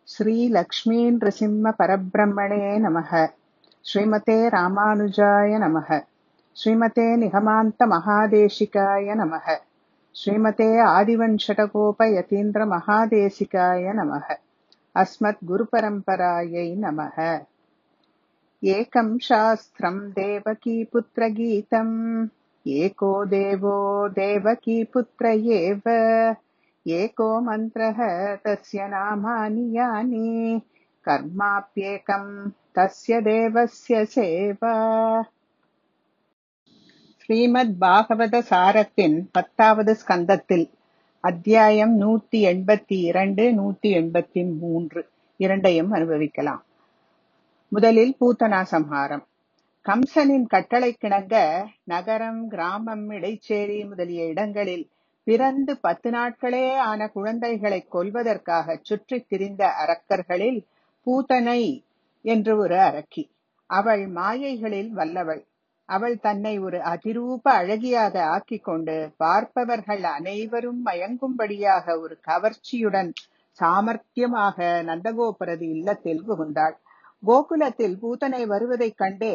श्रीलक्ष्मीनृसिंहपरब्रह्मणे नमः श्रीमते रामानुजाय नमः श्रीमते निगमान्तमहादेशिकाय नमः श्रीमते आदिवञ्शटकोपयतीन्द्रमहादेशिकाय नमः अस्मद्गुरुपरम्परायै नमः एकं शास्त्रम् देवकीपुत्रगीतम् एको देवो देवकीपुत्र एव एको मन्त्रः तस्य नामानि यानि कर्माप्येकम् तस्य தேவஸ்ய சேவா ஸ்ரீமத் பாகவத சாரத்தின் பத்தாவது ஸ்கந்தத்தில் அத்தியாயம் நூத்தி எண்பத்தி இரண்டு நூத்தி எண்பத்தி மூன்று இரண்டையும் அனுபவிக்கலாம் முதலில் பூத்தனா சம்ஹாரம் கம்சனின் கட்டளை கிணங்க நகரம் கிராமம் இடைச்சேரி முதலிய இடங்களில் பிறந்து பத்து நாட்களே ஆன குழந்தைகளை கொல்வதற்காக சுற்றித் திரிந்த அரக்கர்களில் பூதனை என்று ஒரு அரக்கி அவள் மாயைகளில் வல்லவள் அவள் தன்னை ஒரு அதிரூப அழகியாக ஆக்கிக் கொண்டு பார்ப்பவர்கள் அனைவரும் மயங்கும்படியாக ஒரு கவர்ச்சியுடன் சாமர்த்தியமாக நந்தகோபுரது இல்லத்தில் புகுந்தாள் கோகுலத்தில் பூதனை வருவதைக் கண்டு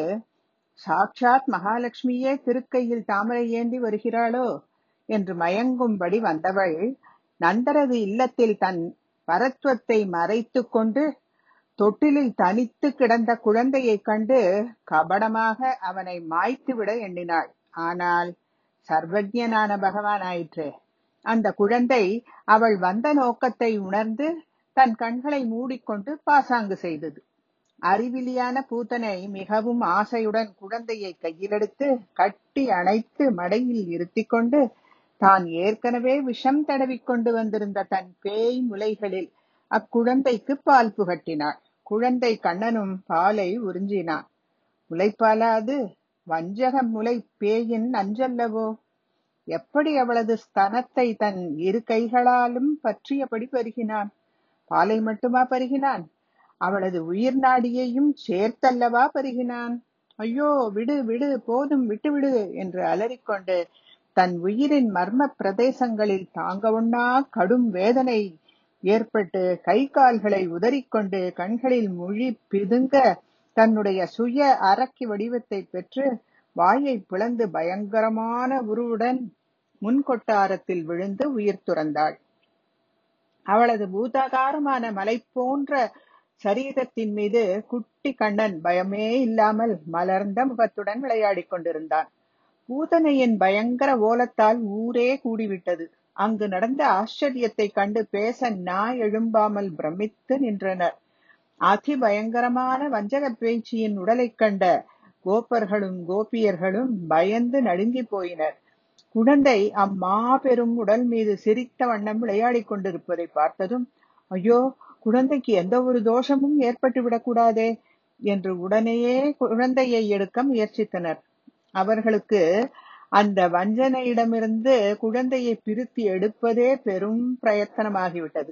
சாட்சாத் மகாலட்சுமியே திருக்கையில் தாமரை ஏந்தி வருகிறாளோ என்று மயங்கும்படி வந்தவள் நந்தரது இல்லத்தில் தன் பரத்வத்தை மறைத்துக் கொண்டு தொட்டிலில் தனித்து கிடந்த குழந்தையைக் கண்டு கபடமாக அவனை மாய்த்துவிட எண்ணினாள் ஆனால் சர்வஜனான பகவான் ஆயிற்று அந்த குழந்தை அவள் வந்த நோக்கத்தை உணர்ந்து தன் கண்களை மூடிக்கொண்டு பாசாங்கு செய்தது அறிவிலியான பூத்தனை மிகவும் ஆசையுடன் குழந்தையை கையிலெடுத்து கட்டி அணைத்து மடையில் இருத்திக் கொண்டு தான் ஏற்கனவே விஷம் தடவிக் கொண்டு வந்திருந்த தன் பேய் முலைகளில் அக்குழந்தைக்கு பால் புகட்டினாள் குழந்தை கண்ணனும் பாலை உறிஞ்சினான் முலைப்பாலா அது வஞ்சக முலை பேயின் நஞ்சல்லவோ எப்படி அவளது ஸ்தனத்தை தன் இரு கைகளாலும் பற்றியபடி பருகினான் பாலை மட்டுமா பருகினான் அவளது உயிர் நாடியையும் சேர்த்தல்லவா பருகினான் ஐயோ விடு விடு போதும் விட்டு விடு என்று அலறிக்கொண்டு தன் உயிரின் மர்ம பிரதேசங்களில் தாங்க உண்ணா கடும் வேதனை ஏற்பட்டு கை கால்களை உதறிக்கொண்டு கண்களில் மொழி பிதுங்க தன்னுடைய சுய அரக்கி வடிவத்தை பெற்று வாயை பிளந்து பயங்கரமான உருவுடன் முன்கொட்டாரத்தில் விழுந்து உயிர் துறந்தாள் அவளது பூதாகாரமான மலை போன்ற சரீரத்தின் மீது குட்டி கண்ணன் பயமே இல்லாமல் மலர்ந்த முகத்துடன் விளையாடிக் கொண்டிருந்தான் பூதனையின் பயங்கர ஓலத்தால் ஊரே கூடிவிட்டது அங்கு நடந்த ஆச்சரியத்தை கண்டு பேச நாய் எழும்பாமல் பிரமித்து நின்றனர் அதி பயங்கரமான வஞ்சக பேச்சியின் உடலைக் கண்ட கோப்பர்களும் கோபியர்களும் பயந்து நடுங்கி போயினர் குழந்தை அம்மாபெரும் உடல் மீது சிரித்த வண்ணம் விளையாடிக் கொண்டிருப்பதை பார்த்ததும் ஐயோ குழந்தைக்கு எந்த ஒரு தோஷமும் ஏற்பட்டு விடக்கூடாதே என்று உடனேயே குழந்தையை எடுக்க முயற்சித்தனர் அவர்களுக்கு அந்த வஞ்சனையிடமிருந்து குழந்தையை பிரித்து எடுப்பதே பெரும் பிரயத்தனமாகிவிட்டது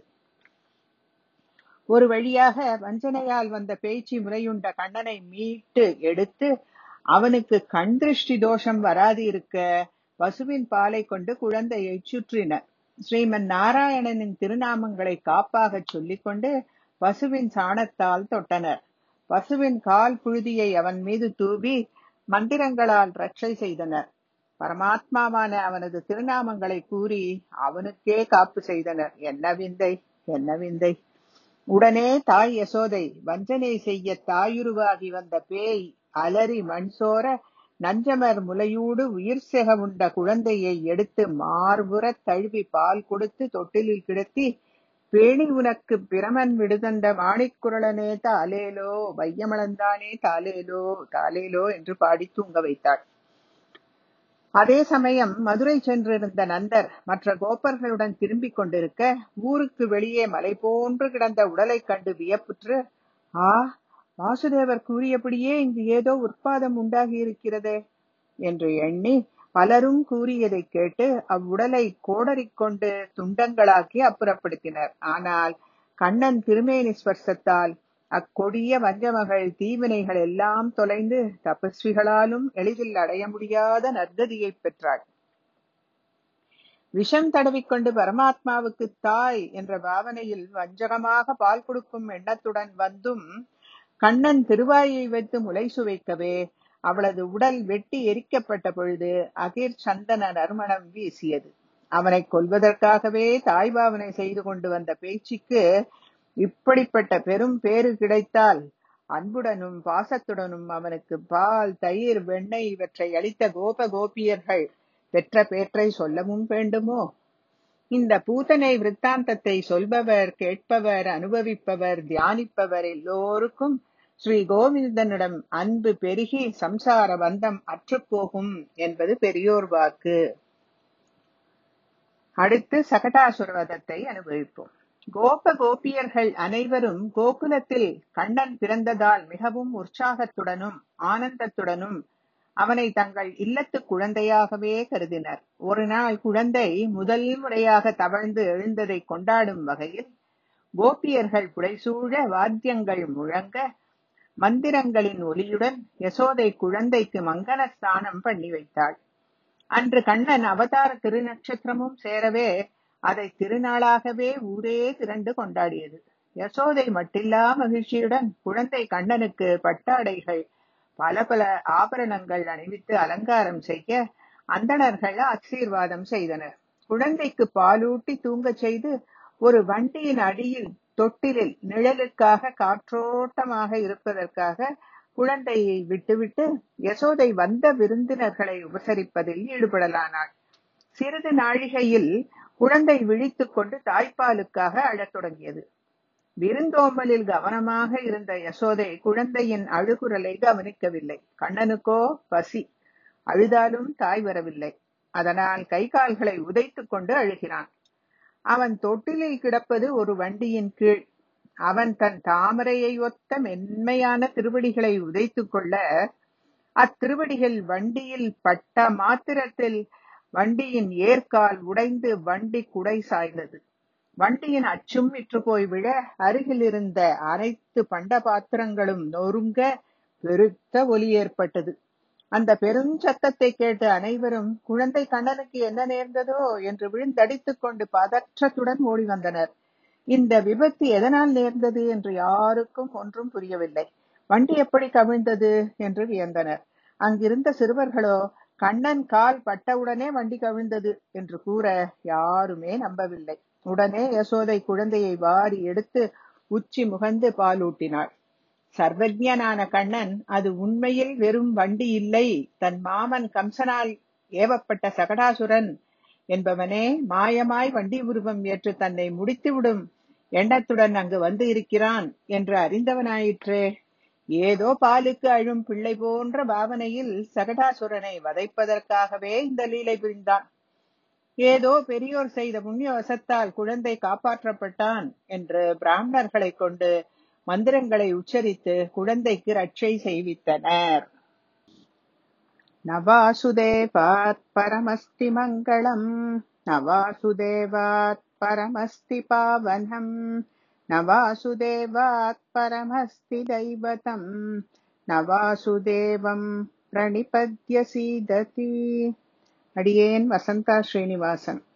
ஒரு வழியாக வஞ்சனையால் வந்த பேச்சு முறையுண்ட கண்ணனை மீட்டு எடுத்து அவனுக்கு கண் திருஷ்டி தோஷம் வராது இருக்க பசுவின் பாலை கொண்டு குழந்தையை சுற்றினர் ஸ்ரீமன் நாராயணனின் திருநாமங்களை காப்பாக சொல்லிக்கொண்டு பசுவின் சாணத்தால் தொட்டனர் பசுவின் கால் புழுதியை அவன் மீது தூவி மந்திரங்களால் ரட்சை செய்தனர் பரமாத்மாவான அவனது திருநாமங்களை கூறி அவனுக்கே காப்பு செய்தனர் என்ன விந்தை என்ன விந்தை உடனே தாய் யசோதை வஞ்சனை செய்ய தாயுருவாகி வந்த பேய் அலறி மண் சோர நஞ்சமர் முலையூடு உயிர் செக உண்ட குழந்தையை எடுத்து மார்புறத் தழுவி பால் கொடுத்து தொட்டிலில் கிடத்தி பேணி உனக்கு பிரமன் விடுதந்த மாணிக்குரலனே தாலேலோ வையமளந்தானே தாலேலோ தாலேலோ என்று பாடி தூங்க வைத்தாள் அதே சமயம் மதுரை சென்றிருந்த நந்தர் மற்ற கோப்பர்களுடன் திரும்பிக் கொண்டிருக்க ஊருக்கு வெளியே மலை போன்று கிடந்த உடலைக் கண்டு வியப்புற்று ஆ வாசுதேவர் கூறியபடியே இங்கு ஏதோ உற்பாதம் உண்டாகி இருக்கிறதே என்று எண்ணி பலரும் கூறியதைக் கேட்டு அவ்வுடலை கோடரிக்கொண்டு துண்டங்களாக்கி அப்புறப்படுத்தினர் ஆனால் கண்ணன் திருமேனி ஸ்பர்சத்தால் அக்கொடிய வஞ்சமகள் தீவினைகள் எல்லாம் தொலைந்து தபஸ்விகளாலும் எளிதில் அடைய முடியாத நற்கதியைப் பெற்றாள் விஷம் தடவிக்கொண்டு பரமாத்மாவுக்கு தாய் என்ற பாவனையில் வஞ்சகமாக பால் கொடுக்கும் எண்ணத்துடன் வந்தும் கண்ணன் திருவாயை வைத்து முலை சுவைக்கவே அவளது உடல் வெட்டி எரிக்கப்பட்ட பொழுது அகிர் சந்தன நறுமணம் வீசியது அவனை கொல்வதற்காகவே தாய் பாவனை செய்து கொண்டு வந்த பேச்சுக்கு இப்படிப்பட்ட பெரும் பேறு கிடைத்தால் அன்புடனும் பாசத்துடனும் அவனுக்கு பால் தயிர் வெண்ணெய் இவற்றை அளித்த கோப கோபியர்கள் பெற்ற பேற்றை சொல்லவும் வேண்டுமோ இந்த பூதனை விற்த்தாந்தத்தை சொல்பவர் கேட்பவர் அனுபவிப்பவர் தியானிப்பவர் எல்லோருக்கும் ஸ்ரீ கோவிந்தனிடம் அன்பு பெருகி சம்சார பந்தம் அற்றுப்போகும் என்பது பெரியோர் வாக்கு அடுத்து சகடாசுரவதத்தை அனுபவிப்போம் கோப கோபியர்கள் அனைவரும் கோகுலத்தில் கண்ணன் பிறந்ததால் மிகவும் உற்சாகத்துடனும் ஆனந்தத்துடனும் அவனை தங்கள் இல்லத்து குழந்தையாகவே கருதினர் ஒரு நாள் குழந்தை முதல் முறையாக தவழ்ந்து எழுந்ததை கொண்டாடும் வகையில் கோபியர்கள் புடைசூழ வாத்தியங்கள் முழங்க மந்திரங்களின் ஒலியுடன் யசோதை குழந்தைக்கு மங்கள ஸ்நானம் பண்ணி வைத்தாள் அன்று கண்ணன் அவதார திருநட்சத்திரமும் சேரவே அதை திருநாளாகவே ஊரே திரண்டு கொண்டாடியது யசோதை மட்டில்லா மகிழ்ச்சியுடன் குழந்தை கண்ணனுக்கு பட்டாடைகள் பல பல ஆபரணங்கள் அணிவித்து அலங்காரம் செய்ய அந்தணர்கள் ஆசீர்வாதம் செய்தனர் குழந்தைக்கு பாலூட்டி தூங்கச் செய்து ஒரு வண்டியின் அடியில் தொட்டிலில் நிழலுக்காக காற்றோட்டமாக இருப்பதற்காக குழந்தையை விட்டுவிட்டு யசோதை வந்த விருந்தினர்களை உபசரிப்பதில் ஈடுபடலானாள் சிறிது நாழிகையில் குழந்தை விழித்துக் கொண்டு தாய்ப்பாலுக்காக அழத் தொடங்கியது விருந்தோம்பலில் கவனமாக இருந்த யசோதை குழந்தையின் அழுகுரலை கவனிக்கவில்லை கண்ணனுக்கோ பசி அழுதாலும் தாய் வரவில்லை அதனால் கை கால்களை உதைத்துக் கொண்டு அழுகிறான் அவன் தொட்டிலில் கிடப்பது ஒரு வண்டியின் கீழ் அவன் தன் தாமரையை ஒத்த மென்மையான திருவடிகளை உதைத்துக் கொள்ள அத்திருவடிகள் வண்டியில் பட்ட மாத்திரத்தில் வண்டியின் ஏற்கால் உடைந்து வண்டி குடை சாய்ந்தது வண்டியின் அச்சும் விற்று போய் விழ அருகில் இருந்த அனைத்து பண்ட பாத்திரங்களும் நொறுங்க பெருத்த ஒலி ஏற்பட்டது அந்த பெருஞ்சத்தத்தை கேட்டு அனைவரும் குழந்தை கண்ணனுக்கு என்ன நேர்ந்ததோ என்று விழுந்தடித்துக் கொண்டு பதற்றத்துடன் ஓடி வந்தனர் இந்த விபத்து எதனால் நேர்ந்தது என்று யாருக்கும் ஒன்றும் புரியவில்லை வண்டி எப்படி கவிழ்ந்தது என்று வியந்தனர் அங்கிருந்த சிறுவர்களோ கண்ணன் கால் பட்டவுடனே வண்டி கவிழ்ந்தது என்று கூற யாருமே நம்பவில்லை உடனே யசோதை குழந்தையை வாரி எடுத்து உச்சி முகந்து பாலூட்டினாள் சர்வஜனான கண்ணன் அது உண்மையில் வெறும் வண்டி இல்லை தன் மாமன் கம்சனால் ஏவப்பட்ட சகடாசுரன் என்பவனே மாயமாய் வண்டி உருவம் ஏற்று தன்னை முடித்துவிடும் எண்ணத்துடன் அங்கு வந்து இருக்கிறான் என்று அறிந்தவனாயிற்றே ஏதோ பாலுக்கு அழும் பிள்ளை போன்ற பாவனையில் சகடாசுரனை வதைப்பதற்காகவே இந்த லீலை புரிந்தான் ஏதோ பெரியோர் செய்த புண்ணிய வசத்தால் குழந்தை காப்பாற்றப்பட்டான் என்று பிராமணர்களை கொண்டு மந்திரங்களை உச்சரித்து குழந்தைக்கு ரட்சை செய்வித்தனர் நவாசுதேவாத் பரமஸ்தி மங்களம் நவாசுதேவாத் பரமஸ்தி பாவனம் நவாசுதேவாத் பரமஸ்தி தைவதம் நவாசுதேவம் பிரணிபத்ய சீததி அடியேன் வசந்தா ஸ்ரீனிவாசன்